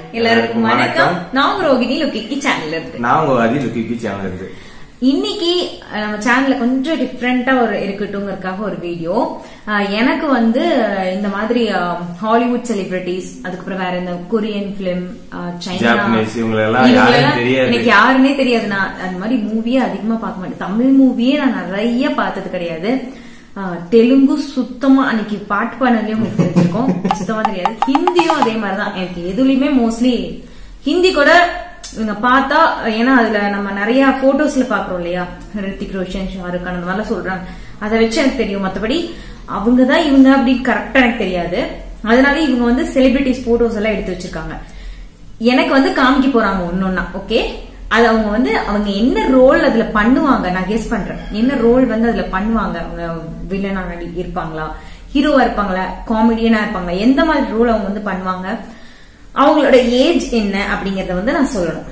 எல்லாருக்கும் வணக்கம் நான் ரோகிணி லுக்கிக்கி சேனல்ல இருக்கு நான் உங்க அதி லுக்கி சேனல் இருந்து இன்னைக்கு அஹ், நம்ம சேனல்ல கொஞ்சம் டிஃப்ரெண்டா ஒரு இருக்கட்டும்ங்கறதுக்காக ஒரு வீடியோ அஹ், எனக்கு வந்து அஹ், இந்த மாதிரி அஹ், ஹாலிவுட் செலிபிரிட்டிஸ் அதுக்கப்புறம் வேற இந்த கொரியன் பிலிம் சைனா ஜாப்பனீஸ் இவங்களெல்லாம் இவங்களெல்லாம் யாருன்னு தெரியாது. எனக்கு யாருன்னே தெரியாது நான் அந்த மாதிரி மூவியே அதிகமா பார்க்க மாட்டேன் தமிழ் மூவியே நான் நிறைய பார்த்தது கிடையாது அஹ், தெலுங்கு சுத்தமா அன்னைக்கு பாட்டு பாடலையும் உங்களுக்கு தெரிஞ்சிருக்கும் சுத்தமா தெரியாது ஹிந்தியும் அதே மாதிரிதான் எனக்கு எதுலயுமே மோஸ்ட்லி ஹிந்தி கூட இவங்க பார்த்தா ஏன்னா அதுல நம்ம நிறைய போட்டோஸ்ல பாக்குறோம் இல்லையா ரித்திக் ரோஷன் ஷாருக் கான் அந்த மாதிரிலாம் சொல்றாங்க அதை வச்சு எனக்கு தெரியும் மத்தபடி அவங்க தான் இவங்க அப்படின்னு கரெக்டா எனக்கு தெரியாது அதனால இவங்க வந்து செலிபிரிட்டிஸ் போட்டோஸ் எல்லாம் எடுத்து வச்சிருக்காங்க எனக்கு வந்து காமிக்க போறாங்க ஒன்னொன்னா ஓகே அது அவங்க வந்து அவங்க என்ன ரோல் அதுல பண்ணுவாங்க நான் கெஸ் பண்றேன் என்ன ரோல் வந்து அதுல பண்ணுவாங்க அவங்க வில்லனா நடி இருப்பாங்களா ஹீரோவா இருப்பாங்களா காமெடியனா இருப்பாங்களா எந்த மாதிரி ரோல் அவங்க வந்து பண்ணுவாங்க அவங்களோட ஏஜ் என்ன அப்படிங்கறத வந்து நான் சொல்லணும்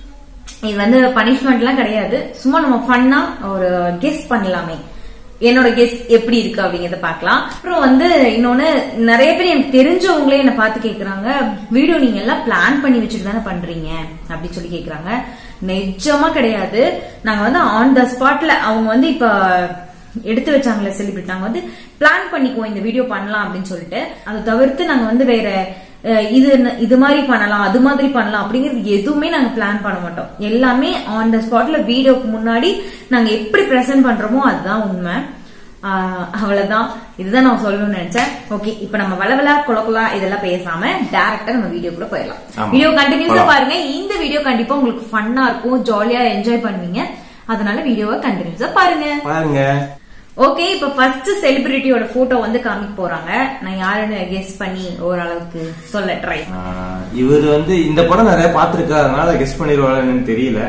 இது வந்து பனிஷ்மெண்ட் எல்லாம் கிடையாது சும்மா நம்ம ஃபன்னா ஒரு கெஸ் பண்ணலாமே என்னோட கெஸ் எப்படி இருக்கு அப்படிங்கறத பார்க்கலாம் அப்புறம் வந்து இன்னொன்னு நிறைய பேர் எனக்கு தெரிஞ்சவங்களே என்ன பார்த்து கேக்குறாங்க வீடியோ நீங்க எல்லாம் பிளான் பண்ணி வச்சுட்டு தானே பண்றீங்க அப்படி சொல்லி கேக்குறாங்க நிஜமா கிடையாது நாங்க வந்து ஆன் த ஸ்பாட்ல அவங்க வந்து இப்ப எடுத்து வச்சாங்களே செலிபிரிட்டி நாங்க வந்து பிளான் பண்ணிக்குவோம் இந்த வீடியோ பண்ணலாம் அப்படின்னு சொல்லிட்டு அதை தவிர்த்து நாங்க வந்து வேற அஹ், இது இது மாதிரி பண்ணலாம் அது மாதிரி பண்ணலாம் அப்படிங்கிறது எதுவுமே நாங்க பிளான் பண்ண மாட்டோம் எல்லாமே ஆன் த ஸ்பாட்ல வீடியோக்கு முன்னாடி நாங்க எப்படி பிரசன்ட் பண்றோமோ அதுதான் உண்மை ஆஹ், அவ்வளவுதான் இதுதான் நான் சொல்லணும்னு நினைச்சேன் ஓகே இப்ப நம்ம வளவலா குளக்குலா இதெல்லாம் பேசாம டைரக்டா நம்ம வீடியோக்குள்ள போயிடலாம் ஆமா. வீடியோ கண்டினியூஸா போலாம். பாருங்க இந்த வீடியோ கண்டிப்பா உங்களுக்கு ஃபன்னா இருக்கும் ஜாலியா என்ஜாய் பண்ணுவீங்க அதனால வீடியோவை கண்டினியூஸா பாருங்க பாருங்க ஓகே இப்ப ஃபர்ஸ்ட் செலிபிரிட்டியோட போட்டோ வந்து காமிக்க போறாங்க நான் யாருன்னு கெஸ் பண்ணி ஓரளவுக்கு சொல்ல ட்ரை ஆஹ், இவர் வந்து இந்த படம் நிறைய பாத்திருக்கா அதனால கெஸ் பண்ணிடுவாங்கன்னு தெரியல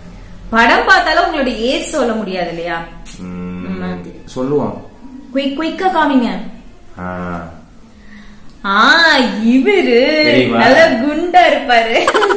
படம் பார்த்தாலும் உங்களோட ஏஜ் சொல்ல முடியாது இல்லையா உம், சொல்லுவோம் குயிக் குயிக்கா காமிங்க ஆஹ், ஆ இவரு தெரியுமா? நல்ல குண்டா இருப்பாரு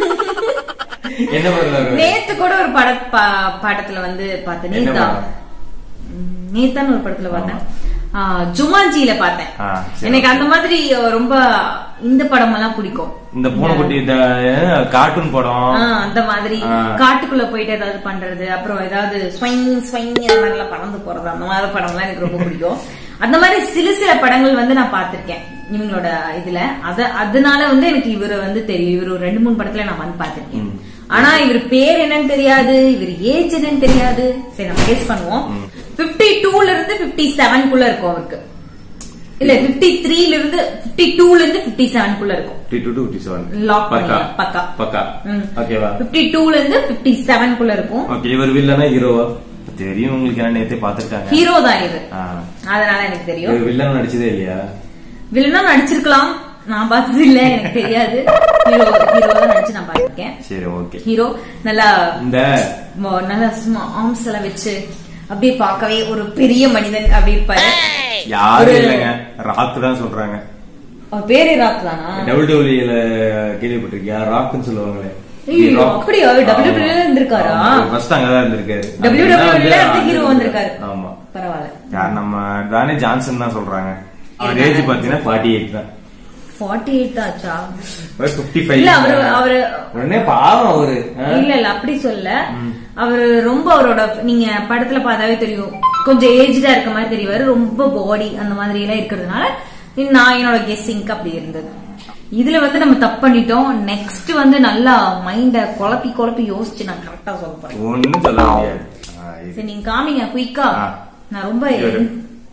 என்ன பண்ணுவாரு நேத்து கூட ஒரு பட ப- படத்துல வந்து பார்த்தேன் என்ன நேத்தா படம்? ம், நேத்தான்னு ஒரு படத்துல பார்த்தேன் ஆ, ஜுமான்ஜில பார்த்தேன் ஆ, சரி. எனக்கு அந்த மாதிரி ரொம்ப இந்த படம் எல்லாம் பிடிக்கும் இந்த பூனைக்குட்டி இந்த கார்ட்டூன் படம் ஆ, அந்த மாதிரி ஆ. காட்டுக்குள்ள போயிட்டு ஏதாவது பண்றது அப்புறம் ஏதாவது ஸ்வைங் ஸ்வைங் அந்த மாதிரி எல்லாம் பறந்து போறது அந்த மாதிரி படம்லாம் எனக்கு ரொம்ப பிடிக்கும் அந்த மாதிரி சில சில படங்கள் வந்து நான் பார்த்திருக்கேன் இவங்களோட இதுல அத அதனால வந்து எனக்கு இவரு வந்து தெரியும் இவரு ஒரு ரெண்டு மூணு படத்துல நான் வந்து பார்த்திருக்கேன் ம். ஆனா இவர் பேர் என்னன்னு தெரியாது இவர் ஏஜ் என்னன்னு தெரியாது சரி நம்ம கேஸ் பண்ணுவோம் ம். 52 டூல இருந்து 57 செவன்குள்ள இருக்கும் அவருக்கு இல்ல 53 த்ரீல இருந்து 52 டூல இருந்து 57 செவன்குள்ள இருக்கும் D two two D seven Lock பக்கா பண்ணிடலாம், பக்கா. பக்கா ம். ஓகேவா 52 டூல இருந்து 57 செவன்குள்ள இருக்கும் ஓகே இவர் வில்லனா ஹீரோவா தெரியும் உங்களுக்கு என்ன நேத்தே பாத்துருக்காங்க ஹீரோ தான் இது ஆஹ். அதனால எனக்கு தெரியும் இவர் வில்லன் நடிச்சதே இல்லையா வில்லனா நடிச்சிருக்கலாம் நான் பார்த்தது இல்ல எனக்கு தெரியாது ஹீரோ ஹீரோ தான் நடிச்சு நான் பார்த்திருக்கேன் சரி ஓகே ஹீரோ நல்லா இந்த ம- நல்லா சும்மா ஆர்ம்ஸ் எல்லாம் வச்சு அப்படியே பார்க்கவே ஒரு பெரிய மனிதன் அப்படி இருப்பாரு யாரும் ஒரு- இல்லைங்க ராக் தான் சொல்றாங்க அவர் பேரே ராக் தானா டபுள் டபிள்யூல கேள்விப்பட்டிருக்கியா ராக்னு சொல்லுவாங்களே ஐயோ, The Rock. அப்படியா? அவர் WWE ல இருந்திருக்காரா? ஆமா, first அங்கதான் இருந்திருக்காரு WWE ல அங்கதான் இருந்து வந்து hero வந்திருக்காரு. ஆமா பரவாயில்ல யார் நம்ம தானே ஜான்சன் தான் சொல்றாங்க அவர் இருந்தாங்க. ஏஜ் பாத்தீங்கன்னா ஃபார்ட்டி எயிட் தான் ஃபார்ட்டி எயிட் ஆச்சா பிப்டி இல்ல அவரு அவரு உடனே பாவம் அவரு ஆ? இல்ல இல்ல அப்படி சொல்ல அவரு ரொம்ப அவரோட நீங்க படத்துல பார்த்தாவே தெரியும் கொஞ்சம் ஏஜ்டா இருக்க மாதிரி தெரிவாரு ரொம்ப பாடி அந்த மாதிரி எல்லாம் இருக்கிறதுனால நான் என்னோட கெஸ்ஸிங்க்கு அப்படி இருந்தது இதுல வந்து நம்ம தப்பு பண்ணிட்டோம் நெக்ஸ்ட் வந்து நல்லா மைண்ட குழப்பி குழப்பி யோசிச்சு நான் கரெக்டா சொல்ல போறேன் ஒண்ணும் சொல்ல முடியாது ஆ, இது- சரி நீங்க காமிங்க குயிக்கா ஆ. நான் ரொம்ப இவரு.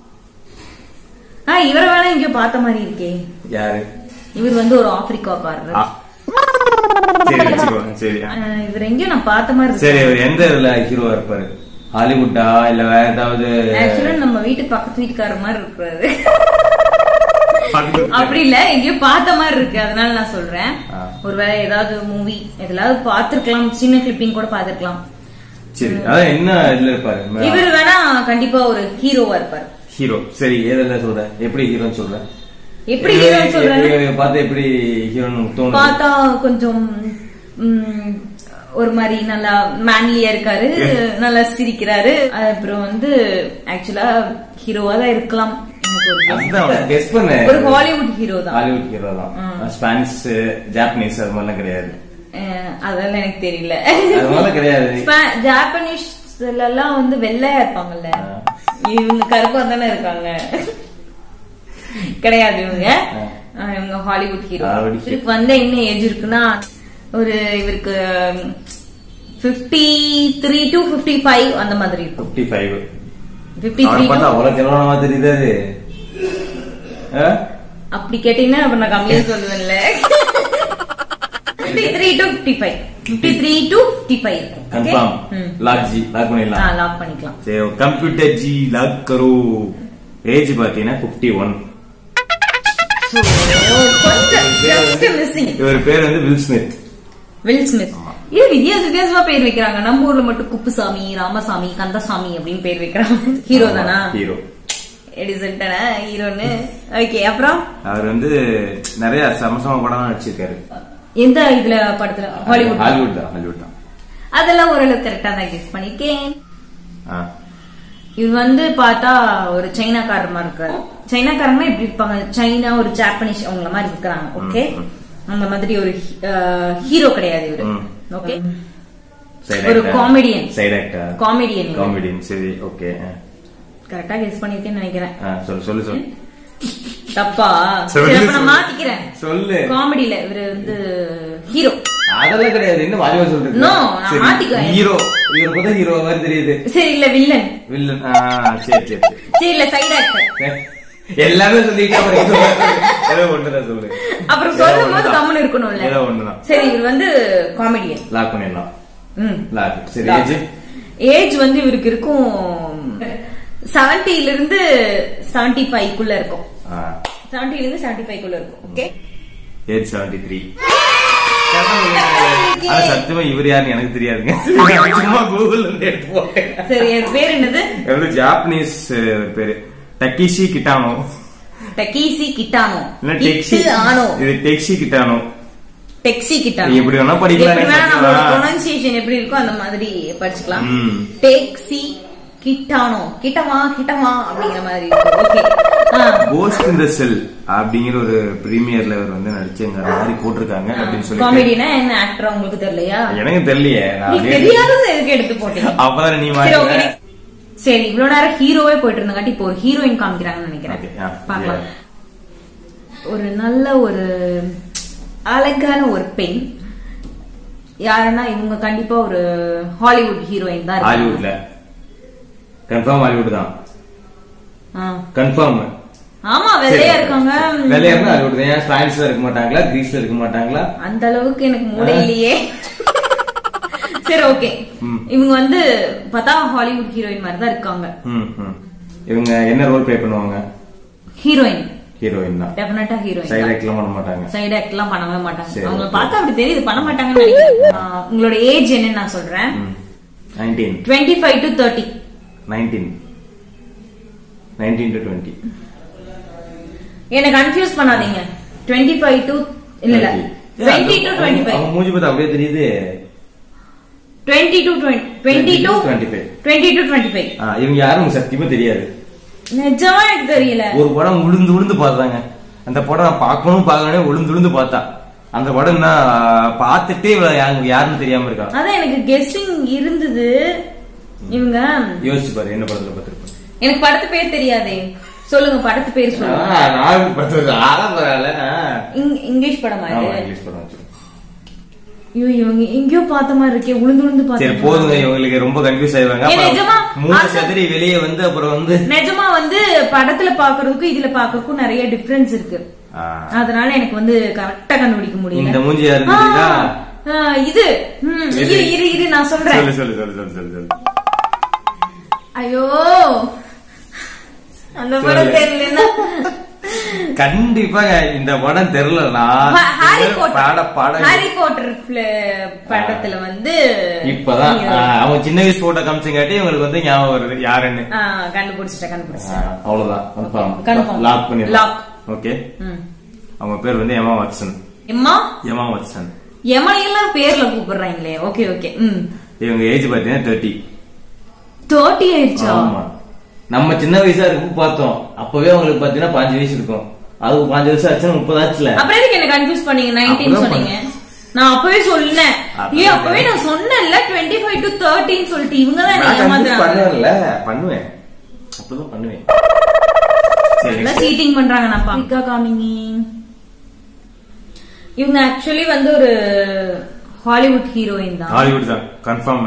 ஆ இவரை வேணா எங்கேயோ பார்த்த மாதிரி இருக்கே யாரு இவர் வந்து ஒரு ஆப்பிரிக்காக்காரர் ஆ. சரி வச்சுக்கோ சரி ஆ. ஆ, இவர் எங்கேயோ நான் பார்த்த மாதிரி இருக்கு சரி அவர் எந்த இதுல ஹீரோவா இருப்பாரு ஹாலிவுட்டா இல்ல வேற ஏதாவது ஆக்சுவலா நம்ம வீட்டு பக்கத்து வீட்டுக்காரர் மாதிரி இருக்கிறாரு பக்கத்து அப்படி இல்ல எங்கேயோ பார்த்த மாதிரி இருக்கு அதனால நான் சொல்றேன் ஆ. ஒருவேளை ஏதாவது மூவி எதுலாவது பார்த்திருக்கலாம் சின்ன கிளிப்பிங் கூட பார்த்திருக்கலாம் சரி அதான் என்ன இதுல இருப்பாரு இவர் வேணா கண்டிப்பா ஒரு ஹீரோவா இருப்பாரு ஹீரோ சரி ஏதல்ல சொல்ற எப்படி ஹீரோன்னு சொல்ற எப்படி ஹீரோன்னு சொல்றேன்னு இவரை பார்த்து எப்படி ஹீரோன்னு தோணுது பார்த்தா கொஞ்சம் ம், ஒரு மாதிரி நல்லா மேன்லியா இருக்காரு நல்லா சிரிக்கிறாரு அப்புறம் வந்து ஆக்சுவலா ஹீரோவா தான் இருக்கலாம் எனக்கு எனக்கு ஒரு guess. அதுதான் கெஸ் பண்ண ஒரு ஹாலிவுட் ஹீரோ தான் ஹாலிவுட் ஹீரோ தான் ஸ்பானிஷ் ஜாப்பனீஸ் அது மாதிரிலாம் கிடையாது அஹ், அதெல்லாம் எனக்கு தெரியல அது மாதிரிலாம் கிடையாது ஸ்பா- ஜாப்பனீஸ்ல எல்லாம் வந்து வெள்ளையா இருப்பாங்கல்ல இவங்க கருப்பா தானே இருக்காங்க கிடையாது இவங்க அஹ், இவங்க ஹாலிவுட் ஹீரோ Hollywood hero. இவருக்கு வந்து என்ன ஏஜ் இருக்குன்னா ஒரு இவருக்கு fifty three to fifty five அந்த மாதிரி இருக்கும் பிப்டி ஃபைவ் பிப்டி அவனை த்ரீ பார்த்தா அவ்வளவு கிழவனமா தெரியுது அது ஆ? அப்படி கேட்டீங்கன்னா அப்ப நான் கம்மியா சொல்லுவேன்ல fifty three to fifty five fifty three to fifty five இருக்கும் கன்ஃபார்ம் லாக் ஜி லாக் பண்ணிடலாம் லாக் பண்ணிக்கலாம் சரி கம்ப்யூட்டர் ஜி லாக் கரோ ஏஜ் பாத்தீங்கன்னா பிப்டி ஒன் So, கொஞ்சம் just missing. இவர் பேர் வந்து வில் ஸ்மித் வில் ஸ்மித் இது வித்தியாச வித்தியாசமா பேர் வைக்கிறாங்க நம்ம ஊர்ல மட்டும் குப்புசாமி ராமசாமி கந்தசாமி அப்படின்னு பேர் வைக்கிறாங்க ஹீரோ தானா ஹீரோ எடிசன்டனா ஹீரோன்னு ஓகே அப்புறம் அவர் வந்து நிறைய சமசம படம் நடிச்சிருக்காரு எந்த இதுல படத்துல ஹாலிவுட் ஹாலிவுட் தான் ஹாலிவுட் தான் அதெல்லாம் ஓரளவு கரெக்டா தான் கெஸ் பண்ணிருக்கேன் ஆ. இது வந்து பார்த்தா ஒரு சைனாக்காரர் மாதிரி இருக்காரு சைனாக்காரங்க எப்படி இருப்பாங்க சைனா ஒரு ஜாப்பனீஸ் அவங்கள மாதிரி இருக்கிறாங்க ஓகே அந்த மாதிரி ஒரு ஹீரோ கிடையாது இவரு ம். ஓகே Side ஒரு actor. comedian. Side actor. Comedian Comedian, சரி ஓகே கரெக்டா கெஸ் பண்ணிருக்கேன்னு நினைக்கிறேன் சொல்லு சொல்லு சொல்லு தப்பா சொல்லு, சரி, அப்ப நான் சொல்லு. மாத்திக்கிறேன் சொல்லு காமெடியில இவரு வந்து ஹீரோ அதெல்லாம் கிடையாது என்ன வாஜிவா சொல்றது No, நான் மாத்திக்கிறேன். ஹீரோ இவர் பார்த்தா ஹீரோ மாதிரி தெரியுது சரி இல்ல வில்லன் வில்லன் ஆ, சரி சரி சரி. சரி இல்ல சைடு ஆக்டர் சரி. எல்லாமே சொல்லிட்டு அப்புறம் இது ஏதோ ஒண்ணுதான் சொல்லு அப்புறம் ஏதோ சொல்லும் போது ஒண்ணுதான். கம்முன்னு இருக்கணும்ல ஏதோ ஒண்ணுதான் சரி இவர் வந்து காமெடியன் லாக் பண்ணிடலாம் ம் லாக் சரி ஏஜ் ஏஜ் வந்து இவருக்கு இருக்கும் செவன்டில இருந்து செவன்டி ஃபைவ் குள்ள இருக்கும் செவன்டில இருந்து செவன்டி ஃபைவ் குள்ள இருக்கும் ஓகே ஏஜ் செவன்டி த்ரீ ஆனா சத்தியமா இவர் யாருன்னு எனக்கு தெரியாதுங்க சும்மா கூகுள் இருந்து எடுத்து போட்டேன் சரி என் பேர் என்னது எவ்வளவு ஜாப்பனீஸ் அஹ், பேரு டக்கிஷி கிட்டானோ டக்கீசி கிட்டானோ இல்ல டெக்ஸி கிட்டு ஆனோ இது டெக்ஸி கிட்டானோ டெக்ஸி கிட்டானோ எப்படி வேணா படிக்கலாம், எப்படி வேணா எனக்கு நம்மளோட சத்தியமா. ப்ரொனன்சியேஷன் எப்படி இருக்கோ அந்த மாதிரி படிச்சுக்கலாம் ம். டெக்ஸி கிட்டானோ கிட்டமா கிட்டமா அப்படிங்கிற மாதிரி இருக்கும் ஓகே கோஸ்ட் இன் த செல் அப்படிங்கிற ஒரு பிரீமியர்ல இவர் வந்து நடிச்சுங்க மாதிரி போட்டிருக்காங்க அப்படின்னு சொல்லி காமெடினா என்ன ஆக்டர் உங்களுக்கு தெரியலையா எனக்கு தெரியலையே நான் நீ அப்படியே- தெரியாதது எதுக்கு எடுத்து போட்டீங்க அப்பதான் நீ சரி ஓகே மாட்டேன் சரி இவ்வளவு நேரம் ஹீரோவே போயிட்டு இருந்தங்காட்டி இப்போ ஒரு ஹீரோயின் காமிக்கிறாங்கன்னு நினைக்கிறேன் Okay, yeah, பார்க்கலாம் yeah. ஒரு நல்ல ஒரு அழகான ஒரு பெண் யாருன்னா இவங்க கண்டிப்பா ஒரு ஹாலிவுட் ஹீரோயின் தான் இருக்காங்க. ஹாலிவுட்ல கன்ஃபார்ம் ஹாலிவுட் தான் ஆ. கன்ஃபார்ம் ஆமா வெள்ளையா இருக்காங்க வெள்ளையா இருந்தா ஹாலிவுட் தான் ஏன் ஸ்பானிஷ்ல இருக்க மாட்டாங்களா கிரீஸ்ல இருக்க மாட்டாங்களா அந்த அளவுக்கு எனக்கு மூளை இல்லையே சரி ஓகே ம். இவங்க வந்து பார்த்தா ஹாலிவுட் ஹீரோயின் மாதிரி தான் இருக்காங்க ம், ம். இவங்க என்ன ரோல் ப்ளே பண்ணுவாங்க ஹீரோயின் ஹீரோயின் தான் டெஃபினட்டா சைட் ஹீரோயின் ஆக்ட்லாம் பண்ண மாட்டாங்க சைடு ஆக்ட் எல்லாம் பண்ணவே மாட்டாங்க சரி, அவங்க okay. பார்த்தா அப்படி தெரியுது பண்ண மாட்டாங்கன்னு நினைக்கிறேன் ஆ, உங்களோட ஏஜ் என்னன்னு நான் சொல்றேன் nineteen twenty five to thirty nineteen nineteen to twenty என்ன கன்ஃபியூஸ் பண்ணாதீங்க டுவெண்ட்டி ஃபைவ் டு இல்ல இல்ல டுவெண்ட்டி டு டுவெண்ட்டி ஃபைவ் அவங்க மூஞ்சி பார்த்தா அப்படியே தெரியுது twenty to twenty to 25. Twenty to twenty five ஆ, இவங்க யாரும் உங்களுக்கு சத்தியமா தெரியாது நிஜமா எனக்கு தெரியல ஒரு படம் உளுந்து உளுந்து பார்த்தாங்க அந்த படம் நான் பார்க்கணும் பார்க்கணும் உளுந்து உளுந்து பார்த்தா அந்த படம் நான் பார்த்துட்டே இவ யாருக்கு யாருன்னு தெரியாம இருக்கா அதான் எனக்கு கெஸ்டிங் இருந்தது இவங்க யோசிச்சு பாரு என்ன படத்துல பார்த்திருப்பேன் எனக்கு படத்து பேர் தெரியாதே சொல்லுங்க படத்து பேர் சொல்லுங்க நான் படத்துல ஆறாம் பரவாயில்ல இங்- இங்கிலீஷ் படமா ஆமா இது இங்கிலீஷ் படம் வச்சிருக்கேன். ஐயோ இவங்க எங்கேயோ பார்த்த மாதிரி இருக்கே உளுந்து உளுந்து சரி பார்த்த போதுங்க இவங்களுக்கு ரொம்ப கன்ஃபியூஸ் ஆயிடுவாங்க ஏ, நிஜமா? அப்புறம் மூணு அது- சதுரி வெளியே வந்து அப்புறம் வந்து நிஜமா வந்து படத்துல பாக்குறதுக்கும் இதுல பாக்குறதுக்கும் நிறைய டிஃபரன்ஸ் இருக்கு ஆ, அதனால எனக்கு வந்து கரெக்டா கண்டுபிடிக்க முடியல இந்த மூஞ்சி யாரு ஆ, தெரியுதா ஆ, இது ம், எது? இரு இரு இரு நான் சொல்றேன் சொல்லு சொல்லு சொல்லு சொல்லு சொல்லு சொல்லு ஐயோ அந்த சொல்லு. படம் தெரியலன்னா கண்டிப்பா இந்த படம் தெரியலனா ஹாரி பாட பாட்டர் பாட ஹாரி பாட்டர் ஃபிள- படத்துல வந்து இப்பதான் hero. ஆ, அவங்க சின்ன வயசு போட்டோ காமிச்சங்காட்டி இவங்களுக்கு வந்து ஞாபகம் வருது யாருன்னு ஆ, கண்டுபிடிச்சிட்டேன் ஆ, கண்டுபிடிச்சிட்டேன் அவ்வளவுதான் Confirm. கன்ஃபார்ம் லாக் பண்ணிடலாம் Lock. ஓகே ம். அவங்க பேர் வந்து எமா வாட்சன் எம்மா எமா வாட்சன் எமனையெல்லாம் பேர்ல கூப்பிடுறாங்களே ஓகே ஓகே ம் இவங்க ஏஜ் பாத்தீங்கன்னா தேர்ட்டி தேர்ட்டி ஆயிடுச்சா ஆமா நம்ம சின்ன வயசா இருக்கும் பார்த்தோம் அப்பவே அவங்களுக்கு பாத்தீங்கன்னா பாஞ்சு வயசு இருக்கும் அது பாஞ்சு வருஷம் ஆச்சுன்னா முப்பது ஆச்சுல அப்புறம் எதுக்கு என்ன கன்ஃபியூஸ் பண்ணீங்க நைன்டீன் அப்பதான் சொன்னீங்க நான் அப்பவே சொன்னேன் அப்பவே ஏ அப்பவே நான் சொன்னேன்ல டுவெண்ட்டி ஃபைவ் டு தேர்ட்டின் சொல்லிட்டு இவங்க தான் நான் என்ன confuse ஏமாத்துறாங்க பண்ணுவேன்ல பண்ணுவேன் அப்பதான் பண்ணுவேன் சரி next. சீட்டிங் பண்றாங்க நான் பாக்கா காமிங்க இவங்க ஆக்சுவலி வந்து ஒரு ஹாலிவுட் ஹீரோயின் தான் ஹாலிவுட் தான் கன்ஃபார்ம்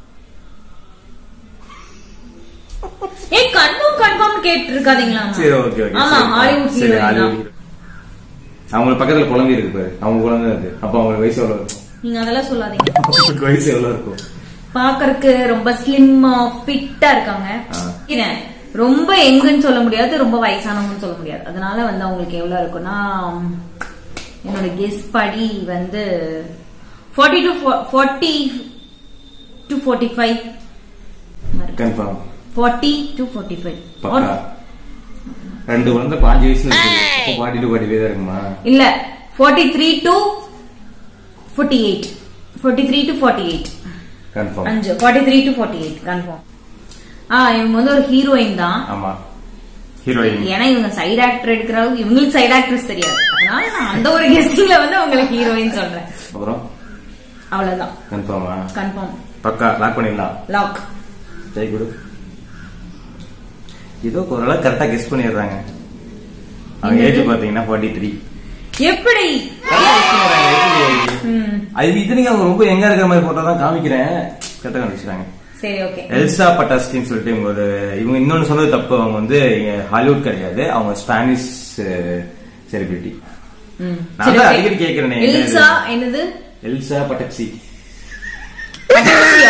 ஏ கன்ஃபார்ம் கன்ஃபார்ம் கேட்டு இருக்காதீங்களா சரி ஓகே ஓகே ஆமா ஹாலிவுட் சரி ஹீரோயின் ஹாலிவுட் தான் hero. அவங்களுக்கு பக்கத்துல குழந்தை இருக்கு பாரு அவங்க குழந்தை இருக்கு அப்ப அவங்களுக்கு வயசு எவ்வளவு இருக்கும் நீங்க அதெல்லாம் சொல்லாதீங்க அவங்களுக்கு வயசு எவ்வளவு இருக்கும் பாக்கறதுக்கு ரொம்ப ஸ்லிம்மா ஃபிட்டா இருக்காங்க ஆ. இல்ல, ரொம்ப எங்குன்னு சொல்ல முடியாது ரொம்ப வயசானவங்கன்னு சொல்ல முடியாது அதனால வந்து அவங்களுக்கு எவ்வளவு இருக்கும்னா என்னோட கெஸ் படி வந்து 40 டு 40 டு 45 கன்ஃபார்ம் 40 டு 45 பக்கா ரெண்டு குழந்தை பாஞ்சு வயசுல இருக்கு அப்போ பாட்டி டு பாட்டி தான் இருக்குமா இல்ல 43 டு 48 43 டு 48 கன்ஃபார்ம் அஞ்சு 43 டு 48 கன்ஃபார்ம் ஆ இவங்க வந்து ஒரு ஹீரோயின் தான் ஆமா ஹீரோயின் ஏன்னா இவங்க சைடு ஆக்டர் எடுக்கிறவங்க இவங்களுக்கு சைடு ஆக்ட்ரஸ் தெரியாது அதனால நான் அந்த ஒரு கெஸ்டிங்ல வந்து உங்களுக்கு ஹீரோயின் சொல்றேன் அப்புறம் அவ்வளவுதான் கன்ஃபார்மா கன்ஃபார்ம் பக்கா லாக் பண்ணிடலாம் லாக் ஜெய் குடு ஏதோ ஓரளவு கரெக்டா கெஸ் பண்ணிடுறாங்க அவங்க ஏஜ் பாத்தீங்கன்னா ஃபார்ட்டி த்ரீ எப்படி ம், அது இத்தனைக்கு அவங்க ரொம்ப எங்க இருக்கிற மாதிரி போட்டோ தான் காமிக்கிறேன் கரெக்டா காமிச்சிட்டாங்க சரி ஓகே எல்சா பட்டாஸ்கின்னு சொல்லிட்டு இவங்க ஒரு இவங்க இன்னொன்னு சொன்னது தப்பு அவங்க வந்து இங்க ஹாலிவுட் கிடையாது அவங்க ஸ்பானிஷ் செலிபிரிட்டி ம், நான் சரி, தான் okay. அடிக்கடி கேட்கிறேனே, என்ன எல்சா இது? என்னது எல்சா பட்டக்சி பட்டாசியா?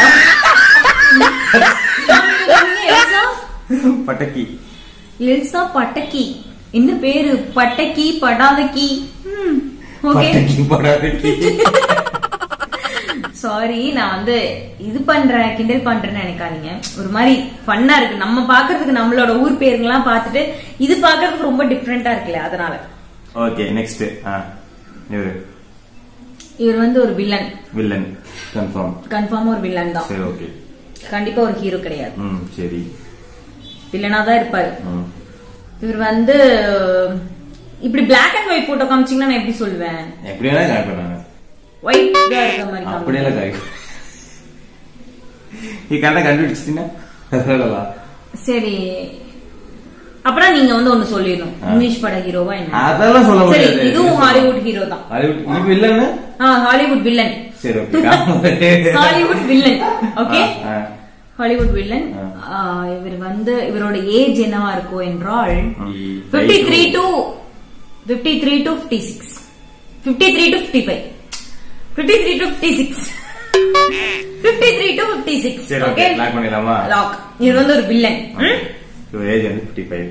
எல்சா பட்டக்கி எல்சா பட்டக்கி என்ன பேரு பட்டக்கி படாதக்கி ஓகே பட்டக்கி படாதக்கி சாரி நான் வந்து இது பண்றேன் கிண்டல் பண்றேன்னு நினைக்காதீங்க ஒரு மாதிரி ஃபன்னா இருக்கு நம்ம பாக்குறதுக்கு நம்மளோட ஊர் பேருங்கெல்லாம் பார்த்துட்டு இது பாக்குறதுக்கு ரொம்ப டிஃப்ரெண்டா இருக்குல்ல அதனால ஓகே நெக்ஸ்ட் இவரு இவர் வந்து ஒரு வில்லன் வில்லன் கன்ஃபார்ம் கன்ஃபார்மா ஒரு வில்லன் தான் சரி ஓகே கண்டிப்பா ஒரு ஹீரோ கிடையாது ம் சரி வில்லனா தான் இருப்பாரு ம் இவர் வந்து இப்படி Black அண்ட் ஒயிட் போட்டோ காமிச்சீங்கன்னா நான் எப்படி சொல்லுவேன் எப்படி வேணா காய்ப்பேன் ஒயிட் இருக்க மாதிரி அப்படியெல்லாம் காமிப்பேன். காய் நீ கரெக்டா கண்டுபிடிச்சிட்டீங்கன்னா அதனாலதான் சரி அப்புறம் நீங்க வந்து ஒண்ணு சொல்லிடணும் ஆ. இங்கிலீஷ் பட ஹீரோவா என்ன அதெல்லாம் சொல்ல சரி முடியாது இதுவும் ஹாலிவுட் ஹீரோ தான் ஹாலிவுட் இது வில்லன்னு ஆ ஹாலிவுட் வில்லன் சரி ஓகே ஹாலிவுட் வில்லன் ஓகே ஆ, ஆ. ஹாலிவுட் வில்லன் ஆ. இவர் வந்து இவரோட ஏஜ் என்னவா இருக்கும் என்றால் ம். Fifty three to fifty three to fifty six fifty three to fifty five fifty three to fifty six fifty three to fifty six சரி ஓகே ஓகே லாக் பண்ணிடலாமா லாக் இது வந்து ஒரு வில்லன் ஏஜ் வந்து ஃபிஃப்டி ஃபைவ்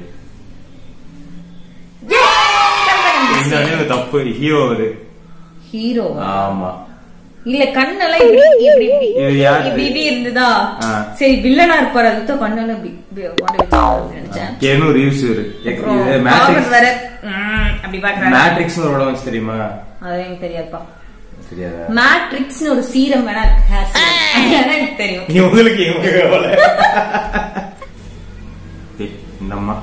இந்த தப்பு hero அது hero ஆமா இல்ல கண்ணெல்லாம் இப்படி இப்படி இப்படி இது யாரு? இப்படி இப்படி இருந்ததா ஆ. சரி வில்லனா இருப்பாரு அதுதான் கண்ணெல்லாம் இப்படி இப்படி கொண்டு வச்சு நினைச்சேன் கேனு ரீவ்ஸ் இவரு அப்புறம் இது பாக்குறது மேட்ரிக்ஸ் வேற ம், அப்படி பாக்குறாரு மேட்ரிக்ஸ் ஒரு படம் வந்துச்சு தெரியுமா அது எனக்கு தெரியாதுப்பா தெரியாதா மேட்ரிக்ஸ்னு ஒரு சீரம் வேணா இருக்கு hair serum. அது வேணா எனக்கு தெரியும் இவங்களுக்கு இவங்க எவ்வளவு? ஏய், இந்த அம்மா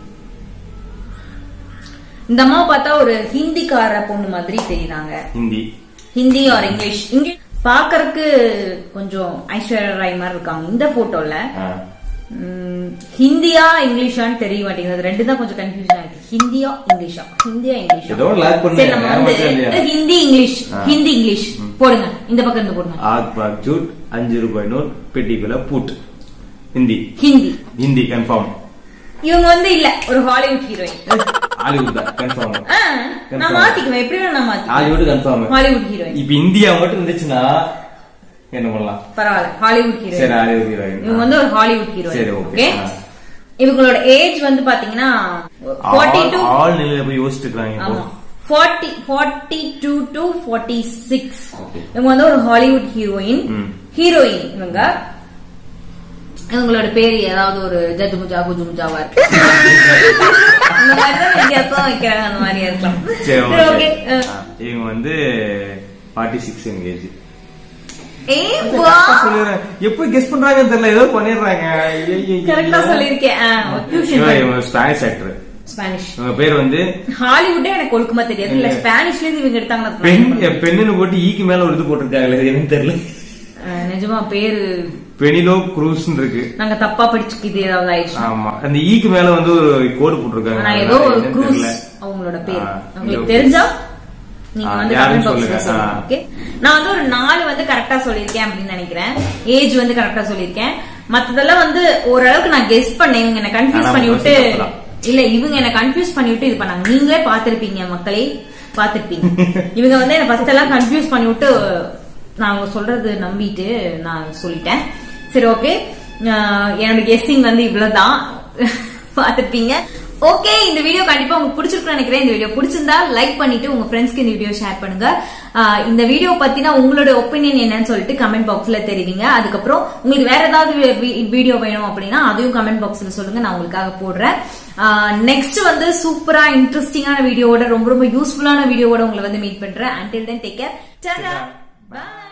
இந்த அம்மா பார்த்தா ஒரு ஹிந்திக்கார பொண்ணு மாதிரி தெரியுறாங்க Hindi Hindi or English English பாக்குறதுக்கு கொஞ்சம் ஐஸ்வர்யா ராய் மாதிரி இருக்காங்க இந்த போட்டோல ஆ. ம், ஹிந்தியா இங்கிலீஷான்னு தெரிய மாட்டேங்குது அது ரெண்டு தான் கொஞ்சம் கன்ஃபியூஷன் ஆயிருக்கு ஹிந்தியா இங்கிலீஷா ஹிந்தியா இங்கிலீஷா ஏதோ லாக் சரி பண்ணுங்க நம்ம ஞாபகம் வந்து இல்லையா? ஹிந்தி இங்கிலீஷ் ஆ. ஹிந்தி இங்கிலீஷ் போடுங்க இந்த பக்கம் இருந்து போடுங்க ஆக் பாக் ஜூட் அஞ்சு ரூபாய் நோட் பெட்டிக்குள்ள பூட் ஹிந்தி ஹிந்தி ஹிந்தி கன்ஃபார்ம் இவங்க வந்து இல்ல ஒரு ஹாலிவுட் ஹீரோயின் ஹாலிவுட் தான் கன்ஃபார்ம் நான் மாத்திக்குவேன் எப்படி வேணா நான் மாத்திக்குவேன் ஹாலிவுட் கன்ஃபார்ம் ஹாலிவுட் ஹீரோயின் இப்ப இந்தியா மட்டும் இருந்துச்சுன்னா என்ன பண்ணலாம் பரவாயில்ல ஹாலிவுட் சரி ஹீரோயின் ஹாலிவுட் ஹீரோயின் இவங்க வந்து ஒரு ஹாலிவுட் சரி ஹீரோயின் ஓகே ஓகே இவங்களோட ஏஜ் வந்து பாத்தீங்கன்னா ஃபார்ட்டி டூ ஆள் நிலையில போய் யோசிச்சுட்டு இருக்காங்க இப்போ ஆமா forty forty two to forty six Okay. இவங்க வந்து ஒரு ஹாலிவுட் ஹீரோயின் ம். ஹீரோயின் இவங்க இவங்களோட பேரு ஏதாவது ஒரு ஜஜு முஜா குஜு முஜாவா இருக்கு அந்த மாதிரி தான் வித்தியாசம் வைக்கிறாங்க அந்த மாதிரியா இருக்கலாம் சரி சரி, ஓகே okay. அஹ், இவங்க வந்து ஃபார்ட்டி சிக்ஸ் ஏஜ் ஏய் கொஞ்சம் வா correct ஆ சொல்லிடுறேன். எப்படி கெஸ் பண்றாங்கன்னு தெரியல ஏதோ பண்ணிடுறாங்க கரெக்டா சொல்லிருக்கேன் ஆ, fusion பண்ணு. ஸ்பானிஷ் ஆக்டர் ஸ்பானிஷ் இவங்க பேர் வந்து ஹாலிவுட்டே எனக்கு ஒழுக்கமா தெரியாது இல்ல ஸ்பானிஷ்ல இருந்து இவங்க எடுத்தாங்கன்னா பெண் பெண்ணுன்னு போட்டு ஈக்கு மேல ஒரு இது போட்டிருக்காங்களே அது என்னன்னு தெரியல ஆ, நிஜமா பேரு பெனிலோ குரூஸ் இருக்கு நாங்க தப்பா படிச்சுக்கிது ஏதாவது ஆயிடுச்சு ஆமா அந்த ஈக்கு மேல வந்து ஒரு கோடு போட்டிருக்காங்க ஆனா ஏதோ ஒரு என்னன்னு க்ரூஸ் தெரியல. அவங்களோட பேர் ஆ, உங்களுக்கு okay. தெரிஞ்சா நீங்க ஆ, வந்து யாருன்னு கமெண்ட் பாக்ஸ்ல சொல்லுங்க. சொல்லுங்க ஆ. ஓகே நான் வந்து ஒரு நாலு வந்து கரெக்டா சொல்லியிருக்கேன் அப்படின்னு நினைக்கிறேன் ஏஜ் வந்து கரெக்டா சொல்லியிருக்கேன் மத்ததெல்லாம் வந்து ஓரளவுக்கு நான் கெஸ் பண்ணேன் இவங்க என்ன கன்ஃபியூஸ் ஆனா பண்ணி விட்டு மோஸ்ட்லி தப்புதான். இல்ல இவங்க என்ன கன்ஃபியூஸ் பண்ணி விட்டு இது பண்ணாங்க நீங்களே பாத்திருப்பீங்க மக்களே பாத்திருப்பீங்க இவங்க வந்து என்ன ஃபர்ஸ்ட் எல்லாம் கன்ஃபியூஸ் பண்ணி விட்டு நான் அவங்க சொல்றது நம்பிட்டு நான் சொல்லிட்டேன் சரி ஓகே என்னோட கெஸ்ஸிங் வந்து இவ்வளவுதான் பாத்திருப்பீங்க ஓகே இந்த வீடியோ கண்டிப்பா உங்களுக்கு பிடிச்சிருக்கும்னு நினைக்கிறேன் இந்த வீடியோ பிடிச்சிருந்தா லைக் பண்ணிட்டு உங்க ஃப்ரெண்ட்ஸ்க்கு இந்த வீடியோ ஷேர் பண்ணுங்க ஆஹ் இந்த வீடியோ பத்தினா உங்களோட ஒப்பீனியன் என்னன்னு சொல்லிட்டு கமெண்ட் பாக்ஸ்ல தெரிவிங்க அதுக்கப்புறம் உங்களுக்கு வேற ஏதாவது வீடியோ வேணும் அப்படின்னா அதையும் கமெண்ட் பாக்ஸ்ல சொல்லுங்க நான் உங்களுக்காக போடுறேன் நெக்ஸ்ட் வந்து சூப்பரா இன்ட்ரெஸ்டிங்கான வீடியோவோட ரொம்ப ரொம்ப யூஸ்ஃபுல்லான வீடியோவோட உங்களை வந்து மீட் பண்றேன் until then take care Bye. பாய்